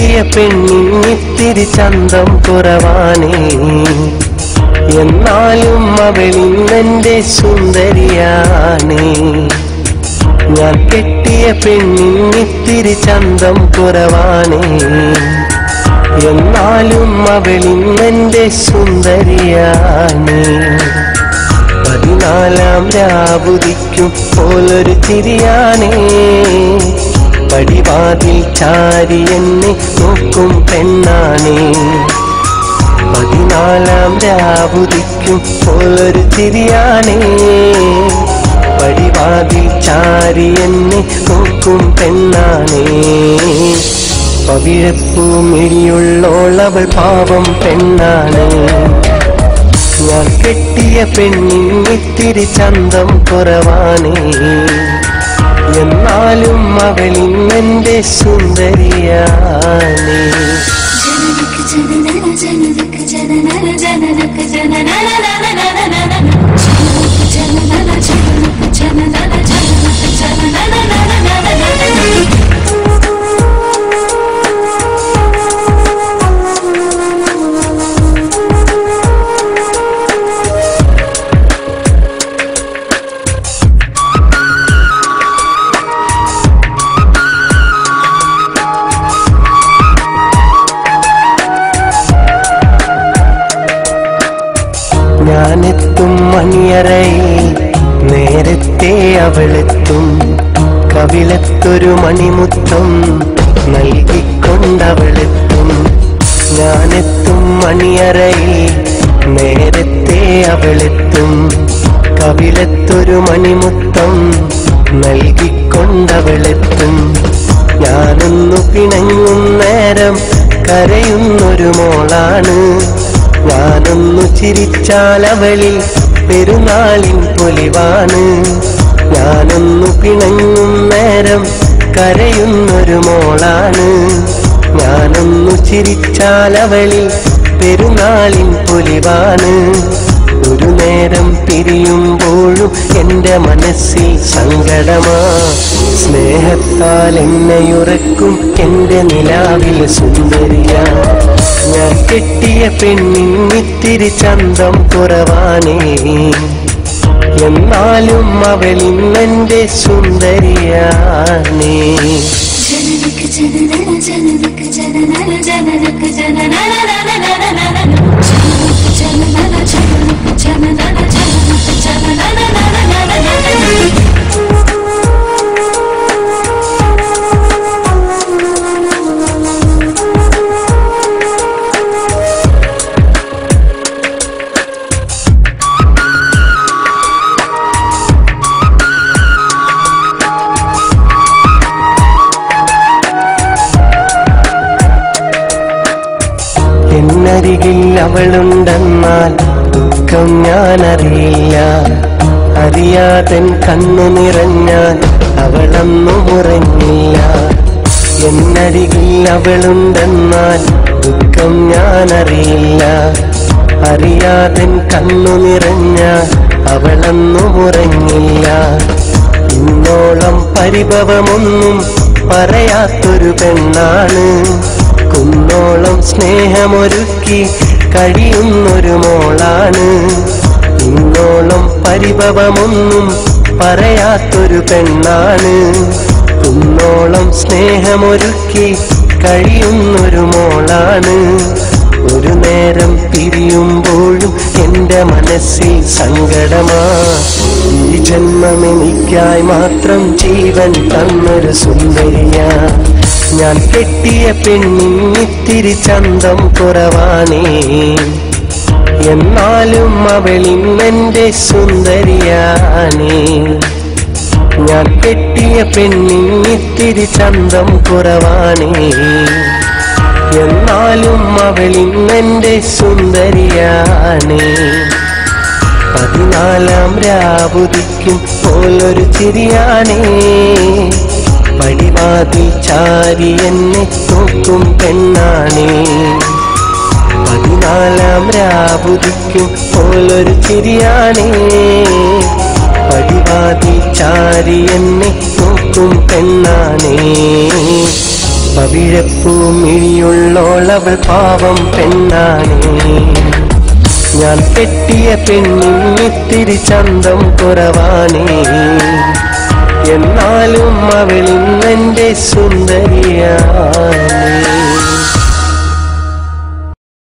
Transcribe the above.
കെട്ടിയ പെണ്ണിത്തിരി ചന്തം കുറവാണേ എന്നാലും അവളിന്നെന്റെ സുന്ദരിയാണേ ഞാൻ കെട്ടിയ പെണ്ണിത്തിരി ചന്തം കുറവാണേ എന്നാലും അവളിന്നെന്റെ സുന്ദരിയാണേ പതിനാലാം രാവുദിക്കും പോലൊരു തിരിയാണേ പടിവാതിൽ ചാരി എന്നെ നോക്കും പെണ്ണാണേ പതിനാലാം രാവുദിക്കും പോലൊരു തിരിയാണേ പടിവാതിൽ ചാരി എന്നെ നോക്കും പെണ്ണാണേ പവിഴപ്പൂ മിഴിയുള്ളോളവൾ പാവം പെണ്ണാണ് ഞാൻ കെട്ടിയ പെണ്ണിത്തിരി ചന്തം കുറവാണേ എന്നാലും അവളിന്നെന്റെ സുന്ദരിയാണേ ജനനക ജനനക ജനനക ജനനക ജനനക ജനനക ജനനക ജനനക ഞാനെത്തും മണിയറയിൽ നേരത്തെ അവളെത്തും കവിളത്തൊരു മണിമുത്തം നൽകിക്കൊണ്ടവളെത്തും ഞാനെത്തും മണിയറയിൽ നേരത്തെ അവളെത്തും കവിളത്തൊരു മണിമുത്തം നൽകിക്കൊണ്ടവളെത്തും ഞാനൊന്നു പിണങ്ങും നേരം കരയുന്നൊരു മോളാണ് ഞാനൊന്നു ചിരിച്ചാൽ അവളിൽ പെരുന്നാളിൻ പൊലിവാണ് ഞാനൊന്നു പിണങ്ങും നേരം കരയുന്നൊരു മോളാണ് ഞാനൊന്നു ചിരിച്ചാൽ അവളിൽ പെരുന്നാളിൻ പൊലിവാണ് ഒരു നേരം പിരിയുമ്പോഴും എൻ്റെ മനസ്സിൽ സങ്കടമാ സ്നേഹത്താൽ എന്നെയുറക്കും എൻ്റെ നിലാവിൽ സുന്ദരിയാ ഞാൻ കെട്ടിയ പെണ്ണിത്തിരി ചന്തം കുറവാണേ എന്നാലും അവളിന്നെന്റെ സുന്ദരിയാണേ ജനനക ജനനക ജനനക ജനനക ജനനക ജനനക ജനനക ജനനക എന്നരികിൽ അവളുണ്ടെന്നാൽ ദുഃഖം ഞാൻ അറിയില്ല അറിയാതൻ കണ്ണു നിറഞ്ഞാൽ അവളന്നു മുറങ്ങില്ല എന്നരികിൽ അവളുണ്ടെന്നാൽ ദുഃഖം ഞാൻ അറിയില്ല അറിയാതൻ കണ്ണു നിറഞ്ഞാൽ അവളന്നു മുറങ്ങില്ല ഇന്നോളം പരിഭവമൊന്നും പറയാത്തൊരു പെണ്ണാണ് കുന്നോളം സ്നേഹമൊരുക്കി കഴിയുന്നൊരു മോളാണ് ഇന്നോളം പരിഭവമൊന്നും പറയാത്തൊരു പെണ്ണാണ് കുന്നോളം സ്നേഹമൊരുക്കി കഴിയുന്നൊരു മോളാണ് ഒരു നേരം പിരിയുമ്പോഴും എൻ്റെ മനസ്സിൽ സങ്കടമാ ഈ ജന്മം എനിക്കായി മാത്രം ജീവൻ തന്നൊരു സുന്ദരിയാ ഞാൻ കെട്ടിയ പെണ്ണിത്തിരി ചന്തം കുറവാണേ എന്നാലും അവളിന്നെന്റെ സുന്ദരിയാണേ ഞാൻ കെട്ടിയ പെണ്ണിത്തിരി ചന്തം കുറവാണേ എന്നാലും അവളിന്നെന്റെ സുന്ദരിയാണേ പതിനാലാം രാവുദിക്കും പോലൊരു ചിരിയാണേ പടിവാതിൽ ചാരി എന്നെ നോക്കും പെണ്ണാണേ പതിനാലാം രാവുദിക്കും പോലൊരു ചിരിയാണേ പടിവാതിൽ ചാരി എന്നെ നോക്കും പെണ്ണാണേ പവിഴപ്പൂ മിഴിയുള്ളോളവൾ പാവം പെണ്ണാണേ ഞാൻ കെട്ടിയ പെണ്ണിന് ഇത്തിരി ചന്തം കുറവാണേ എന്നാലും അവളിന്നെന്റെ സുന്ദരിയാണേ